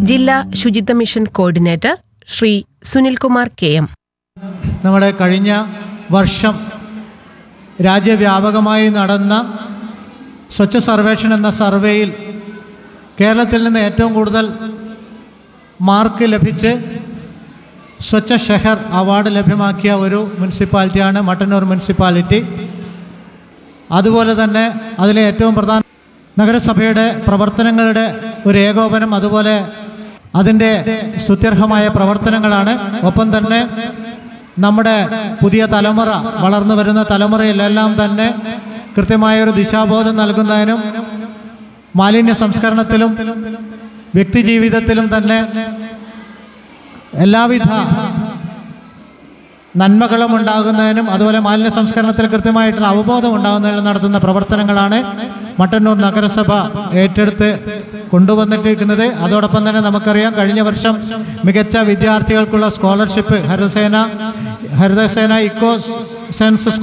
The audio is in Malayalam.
ജില്ലാ ശുചിത്വ mission coordinator Shri Sunil Kumar K M നമ്മുടെ കഴിഞ്ഞ വർഷം രാജ്യവ്യാപകമായി നടന്ന സ്വച്ഛ സർവേക്ഷൺ എന്ന സർവേയിൽ കേരളത്തിൽ നിന്ന് ഏറ്റവും കൂടുതൽ മാർക്ക് ലഭിച്ച് സ്വച്ഛ ഷെഹർ അവാർഡ് ലഭ്യമാക്കിയ ഒരു മുനിസിപ്പാലിറ്റിയാണ് മട്ടന്നൂർ മുനിസിപ്പാലിറ്റി അതുപോലെ തന്നെ അതിലെ ഏറ്റവും പ്രധാന നഗരസഭയുടെ പ്രവർത്തനങ്ങളുടെ ഒരു ഏകോപനം അതുപോലെ അതിൻ്റെ സ്തുത്യർഹമായ പ്രവർത്തനങ്ങളാണ് ഒപ്പം തന്നെ നമ്മുടെ പുതിയ തലമുറ വളർന്നു വരുന്ന തലമുറയിലെല്ലാം തന്നെ കൃത്യമായ ഒരു ദിശാബോധം നൽകുന്നതിനും മാലിന്യ സംസ്കരണത്തിലും വ്യക്തിജീവിതത്തിലും തന്നെ എല്ലാവിധ നന്മകളും ഉണ്ടാകുന്നതിനും അതുപോലെ മാലിന്യ സംസ്കരണത്തിൽ കൃത്യമായിട്ടുള്ള അവബോധം ഉണ്ടാകുന്നതിനും നടത്തുന്ന പ്രവർത്തനങ്ങളാണ് മട്ടന്നൂർ നഗരസഭ ഏറ്റെടുത്ത് കൊണ്ടുവന്നിട്ടിരിക്കുന്നത് അതോടൊപ്പം തന്നെ നമുക്കറിയാം കഴിഞ്ഞ വർഷം മികച്ച വിദ്യാർത്ഥികൾക്കുള്ള scholarship Haritha Sena Haritha Sena eco sense